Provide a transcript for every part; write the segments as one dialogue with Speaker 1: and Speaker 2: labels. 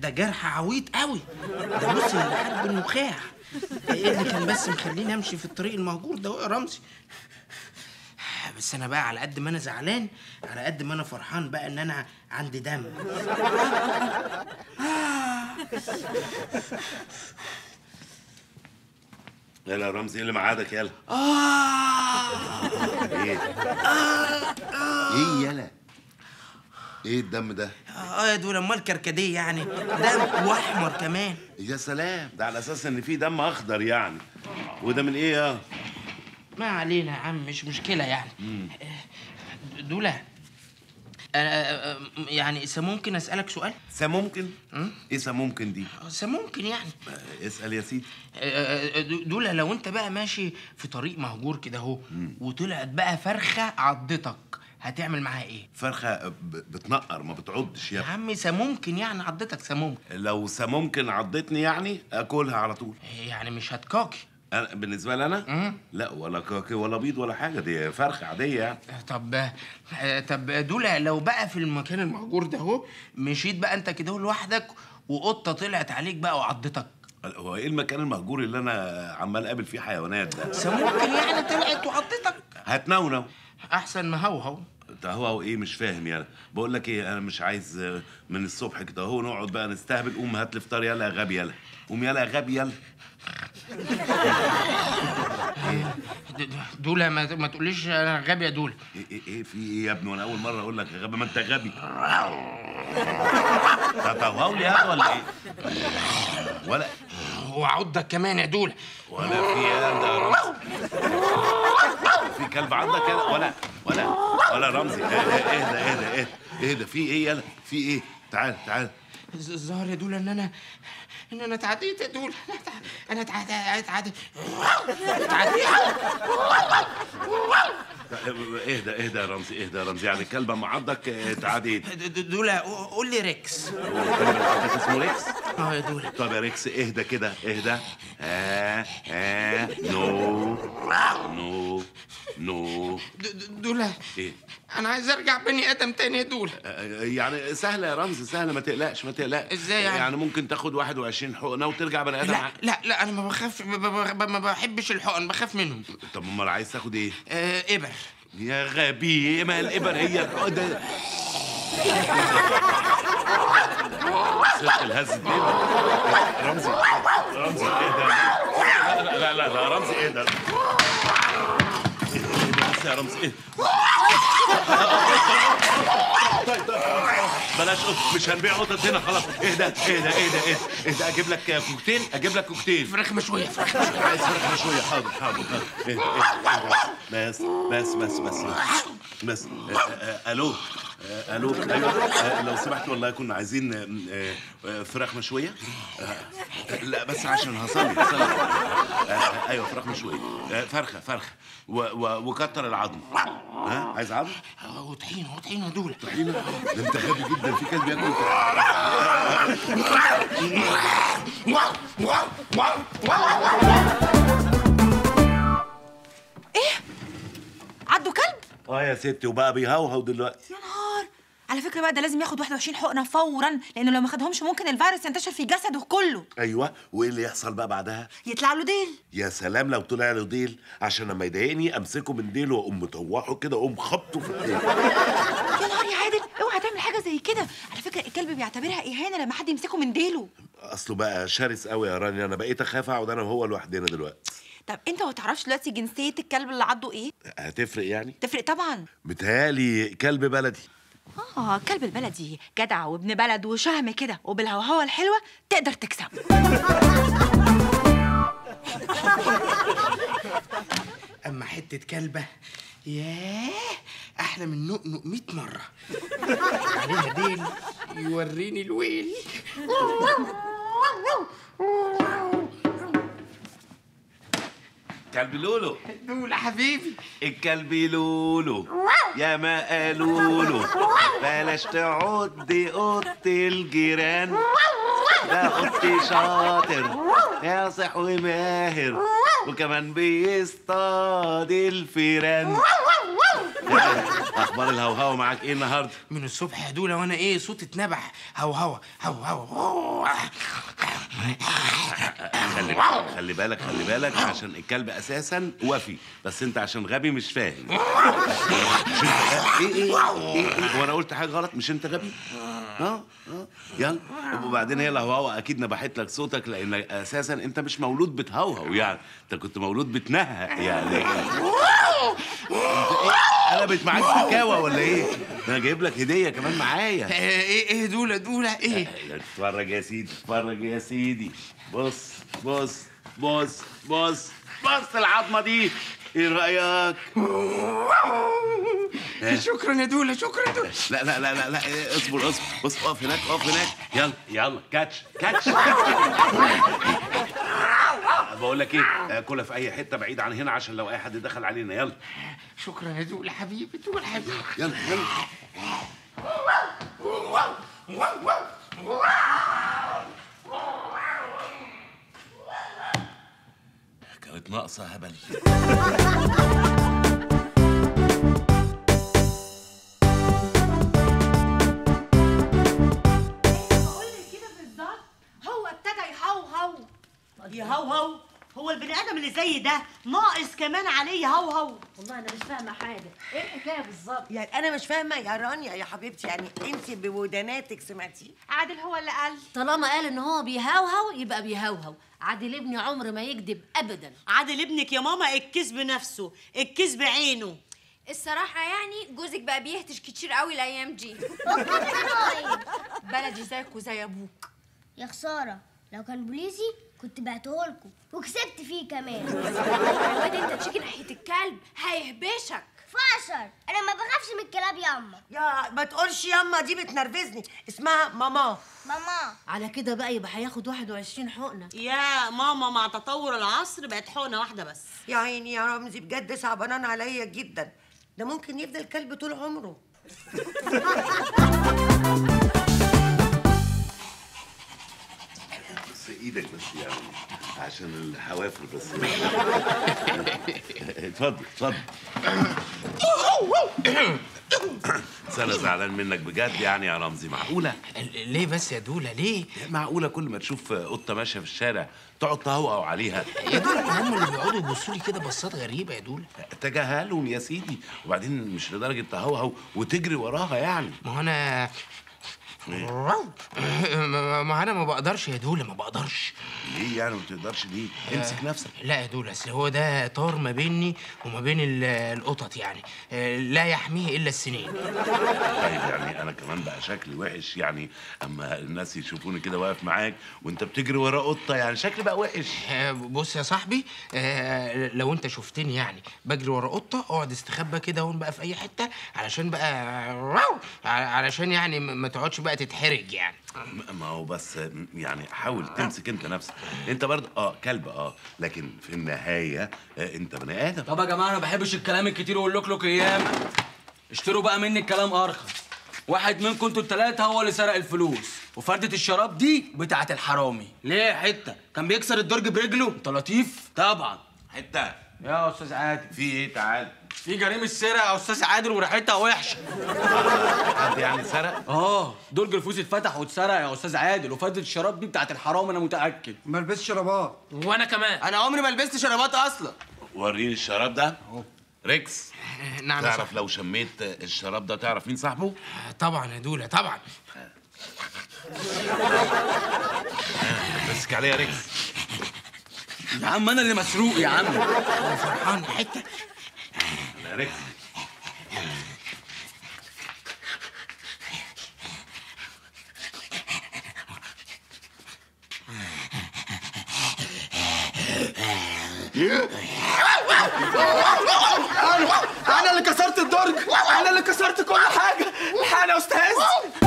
Speaker 1: ده جرح عويط قوي ده وصل لحد النخاع ده ايه اللي كان بس مخليني امشي في الطريق المهجور ده يا رمزي بس انا بقى على قد ما انا زعلان على قد ما انا فرحان بقى ان انا عندي دم
Speaker 2: يلا يا رمزي ايه اللي معادك يلا
Speaker 1: آه
Speaker 2: ايه ايه يلا ايه الدم ده
Speaker 1: اه يا دول امال كركديه يعني دم واحمر كمان
Speaker 2: يا سلام ده على اساس ان في دم اخضر يعني وده من ايه يا
Speaker 1: ما علينا يا عم مش مشكلة يعني دولة أنا يعني إذا ممكن أسألك سؤال؟
Speaker 2: سممكن ايه سممكن دي
Speaker 1: إذا ممكن يعني
Speaker 2: آه، اسال يا سيدي
Speaker 1: دولة لو أنت بقى ماشي في طريق مهجور كده أهو وطلعت بقى فرخة عضتك هتعمل معاها إيه؟
Speaker 2: فرخه ب- بتنقر ما بتعضش يا
Speaker 1: يا
Speaker 2: ابني.
Speaker 1: عم إذا ممكن يعني عضتك إذا ممكن
Speaker 2: لو سممكن عضتني يعني اكلها على طول
Speaker 1: يعني مش هتكاكي
Speaker 2: أنا بالنسبه لي انا
Speaker 1: مم.
Speaker 2: لا ولا كاكي ولا بيض ولا حاجه دي فرخه عاديه يعني
Speaker 1: طب طب دولة لو بقى في المكان المهجور ده اهو مشيت بقى انت كده لوحدك وقطه طلعت عليك بقى وعضتك
Speaker 2: هو ايه المكان المهجور اللي انا عمال اقابل فيه حيوانات ده
Speaker 1: بس ممكن يعني طلعت وعضتك
Speaker 2: هتنونو
Speaker 1: احسن ما هو هو
Speaker 2: ده هو هو ايه مش فاهم يعني بقول لك ايه انا مش عايز آه، من الصبح كده اهو نقعد بقى نستهبل قوم هات لي فطار يلا يا غبي يلا قوم يلا يا غبي يلا
Speaker 1: د- د- دولة ما, ما تقوليش انا غبي يا دولة
Speaker 2: ايه ايه, إيه في ايه يا ابني وانا اول مره اقول لك يا غبي ما انت غبي تطوعوا لي هذا ولا ايه ولا
Speaker 1: وعضك كمان يا دولة
Speaker 2: ولا في ايه ده يا رمزي في كلب عندك كده ولا ولا ولا رمزي إيه- إيه- اهدى اهدى اهدى اهدى في ايه يلا في ايه تعال تعال
Speaker 1: ز- الظاهر يا دولة ان انا ان انا اتعديت يا دولة انا اتعديت اتعديت اتعديت
Speaker 2: اهدى اهدى يا رمزي اهدى يا رمزي يعني الكلب اما عضك آه، تعاديت
Speaker 1: د- د- دولة قول لي ريكس
Speaker 2: هو الكلب اللي عضك اسمه ريكس
Speaker 1: اه يا دولة
Speaker 2: طب يا ريكس اهدى كده اهدى ها ها نو نو نو
Speaker 1: د- د- دولة
Speaker 2: ايه
Speaker 1: انا عايز ارجع بني ادم تاني يا دولة
Speaker 2: آه، يعني سهلة يا رمزي سهلة ما تقلقش ما تقلقش
Speaker 1: إزاي يعني؟
Speaker 2: يعني ممكن تاخد 21 حقنة وترجع بني آدم
Speaker 1: لا
Speaker 2: ع-
Speaker 1: لا لا انا ما بخاف ب- ب- ب- ما بحبش الحقن بخاف منهم
Speaker 2: طب امال عايز تاخد ايه؟
Speaker 1: آه ابر
Speaker 2: يا غبي ما الإبر هي الحقنة سلك الهز الدنيا رمزي رمزي اهدى لا لا لا لا رمزي اهدى اهدى بس يا رمزي اهدى طيب طيب بلاش قط مش هنبيع قطط هنا خلاص اهدى اهدى اهدى اهدى اهدى اجيب لك كوكتيل اجيب لك كوكتيل
Speaker 1: فراخ مشوية فراخ مشوية
Speaker 2: عايز فرق شويه حاضر حاضر حاضر. اهدى اهدى بس بس بس بس بس آه، آه، الو آه، الو ايوه آه، لو سمحت والله كنا عايزين آه، آه، فراخ مشويه آه، لا بس عشان هصلي هصلي آه، آه، ايوه فراخ مشويه آه، فرخه فرخه و- و- وكتر العظم ها عايز عظم
Speaker 1: آه، وطحينة وطحينة دولة
Speaker 2: طحينه ده انت غبي جدا في كلب ياكل
Speaker 3: عضه كلب
Speaker 2: اه يا ستي وبقى بيهوهو دلوقتي
Speaker 3: يا نهار على فكره بقى ده لازم ياخد 21 حقنه فورا لانه لو ما خدهمش ممكن الفيروس ينتشر في جسده كله
Speaker 2: ايوه وايه اللي يحصل بقى بعدها
Speaker 3: يطلع له ديل
Speaker 2: يا سلام لو طلع له ديل عشان لما يضايقني امسكه من ديله واقوم مطوحه كده واقوم خبطه في الديل
Speaker 3: يا نهار يا عادل اوعى تعمل حاجه زي كده على فكره الكلب بيعتبرها اهانه لما حد يمسكه من ديله
Speaker 2: اصله بقى شرس قوي يا رانيا انا بقيت اخاف اقعد انا وهو لوحدنا دلوقتي
Speaker 3: طب انت ما تعرفش دلوقتي جنسيه الكلب اللي عضه ايه
Speaker 2: هتفرق يعني
Speaker 3: تفرق طبعا
Speaker 2: متهيألي كلب بلدي
Speaker 3: اه كلب البلدي جدع وابن بلد وشهم كده وبالهوهوه الحلوه تقدر تكسبه
Speaker 1: اما حتة كلبة ياه احلى من نقنق 100 مرة عليها ديل يوريني الويل
Speaker 2: كلب لولو
Speaker 1: دولة حبيبي
Speaker 2: الكلب لولو يا ما قالوا له بلاش تعد قط الجيران ده قط شاطر يصح وماهر وكمان بيصطاد الفيران اخبار الهوهو معاك ايه النهارده
Speaker 1: من الصبح يا دوله وانا ايه صوت اتنبح هو هو هو هو
Speaker 2: خلي بالك خلي بالك خلي بالك عشان الكلب اساسا وفي بس انت عشان غبي مش فاهم مش انت ايه ايه ايه, إيه؟ وانا قلت حاجه غلط مش انت غبي اه اه يلا وبعدين هي الهوهو اكيد نبحت لك صوتك لان اساسا انت مش مولود بتهوهو يعني انت كنت مولود بتنهق يعني انت ايه قلبت معاك حكاوه ولا ايه انا جايب لك هديه كمان معايا
Speaker 1: ايه ايه دوله دوله ايه
Speaker 2: اتفرج يا سيدي اتفرج يا سيدي بص بص بص بص بص العظمه دي ايه رايك
Speaker 1: شكرا يا دوله شكرا يا دوله
Speaker 2: لا لا لا لا, لا. إيه، اصبر اصبر بص اقف هناك اقف هناك يلا يلا كاتش كاتش بقول لك ايه آه، كلها في اي حته بعيد عن هنا عشان لو اي حد دخل علينا يلا
Speaker 1: شكرا يا دوله حبيبي دوله حبيبي
Speaker 2: يلا يلا كانت ناقصه هبل
Speaker 3: بقول لك كده بالظبط هو ابتدى يهوهو
Speaker 4: يهوهو هو البني ادم اللي زي ده ناقص كمان عليه يهوهو
Speaker 5: والله انا مش فاهمه حاجه ايه الحكايه بالظبط
Speaker 6: يعني انا مش فاهمه يا رانيا يا حبيبتي يعني انت بوداناتك سمعتيه
Speaker 3: عادل هو اللي قال
Speaker 5: طالما قال ان هو بيهوهو يبقى بيهوهو عادل ابني عمر ما يكذب ابدا
Speaker 4: عادل ابنك يا ماما الكذب نفسه الكذب عينه
Speaker 7: الصراحة يعني جوزك بقى بيهتش كتير قوي الأيام دي
Speaker 3: بلدي زيك وزي ابوك
Speaker 8: يا خسارة لو كان بوليسي كنت بعتهولكوا وكسبت فيه كمان
Speaker 7: واد انت تيجي ناحية الكلب هيهبشك
Speaker 8: فاشر انا ما بخافش من الكلاب ياما
Speaker 6: يا ما تقولش ياما دي بتنرفزني اسمها ماما
Speaker 8: ماما
Speaker 5: على كده بقى يبقى هياخد 21 حقنه
Speaker 4: يا ماما مع تطور العصر بقت حقنه واحده بس
Speaker 6: يا عيني يا رمزي بجد صعبانان عليا جدا ده ممكن يفضل كلب طول عمره
Speaker 2: بس ايدك بس يعني عشان الحوافر بس اتفضل اتفضل بس انا زعلان منك بجد يعني يا رمزي معقوله
Speaker 1: ليه بس يا دوله ليه
Speaker 2: معقوله كل ما تشوف قطه ماشيه في الشارع تقعد تهوهو عليها
Speaker 1: يا دوله هم اللي بيقعدوا يبصوا لي كده بصات غريبه يا دوله
Speaker 2: تجاهلهم يا سيدي وبعدين مش لدرجه تهوهو وتجري وراها يعني
Speaker 1: ما هو انا ما ما انا ما بقدرش يا دوله ما بقدرش
Speaker 2: ليه يعني ما تقدرش ليه امسك نفسك
Speaker 1: لا يا دوله اصل هو ده طار ما بيني وما بين ال- القطط يعني آه، لا يحميه الا السنين
Speaker 2: طيب يعني انا كمان بقى شكلي وحش يعني اما الناس يشوفوني كده واقف معاك وانت بتجري ورا قطه يعني شكلي بقى وحش
Speaker 1: آه، بص يا صاحبي آه، لو انت شفتني يعني بجري ورا قطه اقعد استخبى كده هون بقى في اي حته علشان بقى علشان يعني ما ما تقعدش بقى تتحرج يعني
Speaker 2: م- ما هو بس يعني حاول تمسك انت نفسك انت برضه اه كلب اه لكن في النهايه آه انت بني ادم
Speaker 9: طب يا جماعه انا ما بحبش الكلام الكتير واللوكلوك ايام اشتروا بقى مني الكلام ارخص واحد منكم انتوا التلاتة هو اللي سرق الفلوس وفردة الشراب دي بتاعت الحرامي ليه حتة كان بيكسر الدرج برجله انت لطيف طبعا
Speaker 2: حته
Speaker 9: يا استاذ عادل
Speaker 2: في ايه تعال
Speaker 9: في جريمة سرقة يا استاذ عادل وريحتها وحشة
Speaker 2: حد يعني سرق
Speaker 9: اه درج الفلوس اتفتح واتسرق يا استاذ عادل وفردة الشراب دي بتاعت الحرامي انا متأكد
Speaker 10: ما لبسش شرابات
Speaker 9: وانا كمان انا عمري ما لبست شرابات اصلا
Speaker 2: وريني الشراب ده ريكس
Speaker 1: آه، نعم يا
Speaker 2: تعرف
Speaker 1: صاحبي
Speaker 2: لو شميت الشراب ده تعرف مين صاحبه
Speaker 1: آه، طبعا يا دوله طبعا
Speaker 2: مسك عليه يا ريكس
Speaker 9: يا عم انا اللي مسروق يا عم
Speaker 1: انا فرحان حته
Speaker 2: يا ريكس
Speaker 9: انا اللي كسرت الدرج انا اللي كسرت كل حاجه الحقني يا استاذ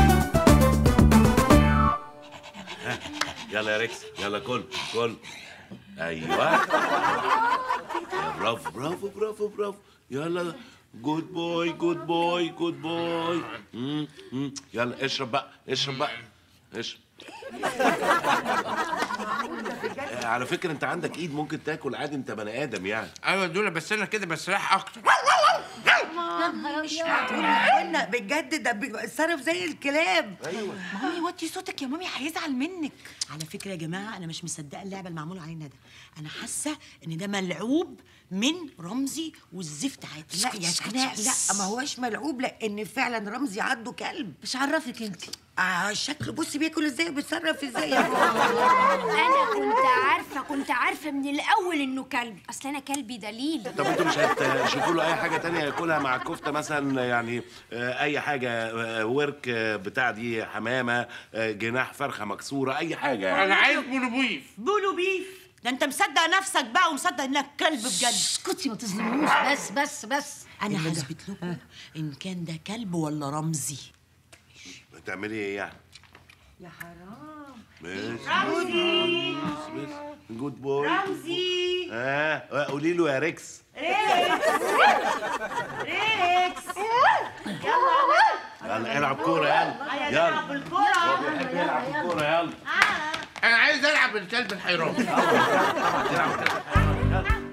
Speaker 2: يلا يا ريكس يلا كل كل ايوه يا برافو برافو برافو برافو يلا جود بوي جود بوي جود بوي يلا اشرب بقى اشرب بقى اشرب آه، على فكره انت عندك ايد ممكن تاكل عادي انت بني ادم يعني
Speaker 1: ايوه دول بس انا كده بسرح اكتر
Speaker 6: قلنا بجد ده بيتصرف زي الكلاب
Speaker 3: مامي وطي صوتك يا مامي هيزعل منك
Speaker 4: على فكره يا جماعه انا مش مصدقه اللعبه المعموله علينا ده انا حاسه ان ده ملعوب من رمزي والزفت عادي
Speaker 6: لا يا سناء لا ما هوش ملعوب لان فعلا رمزي عنده كلب
Speaker 4: مش عرفك انت
Speaker 6: آه شكله بصي بياكل ازاي وبيتصرف ازاي يا
Speaker 8: انا كنت عارفه كنت عارفه من الاول انه كلب اصل انا كلبي دليل
Speaker 2: طب انتوا مش هتشوفوا له اي حاجه تانية ياكلها مع الكفته مثلا يعني آه، اي حاجه آه، ورك آه، بتاع دي حمامه آه، جناح فرخه مكسوره اي حاجه يعني
Speaker 1: انا عايز بولوبيف
Speaker 4: بولو بيف ده انت مصدق نفسك بقى ومصدق انك كلب بجد
Speaker 5: اسكتي ما تظلموش بس بس بس
Speaker 4: انا هثبت لكم ان كان ده كلب ولا رمزي
Speaker 2: بتعملي ايه يعني
Speaker 6: يا حرام
Speaker 2: رمزي جود بوي
Speaker 4: رمزي
Speaker 2: اه قولي له يا ريكس
Speaker 4: ريكس
Speaker 2: يلا العب كوره يلا يلا
Speaker 4: بالكرة
Speaker 2: هو بيحب يلعب كوره يلا
Speaker 1: انا عايز العب الكلب الحيران
Speaker 2: يلا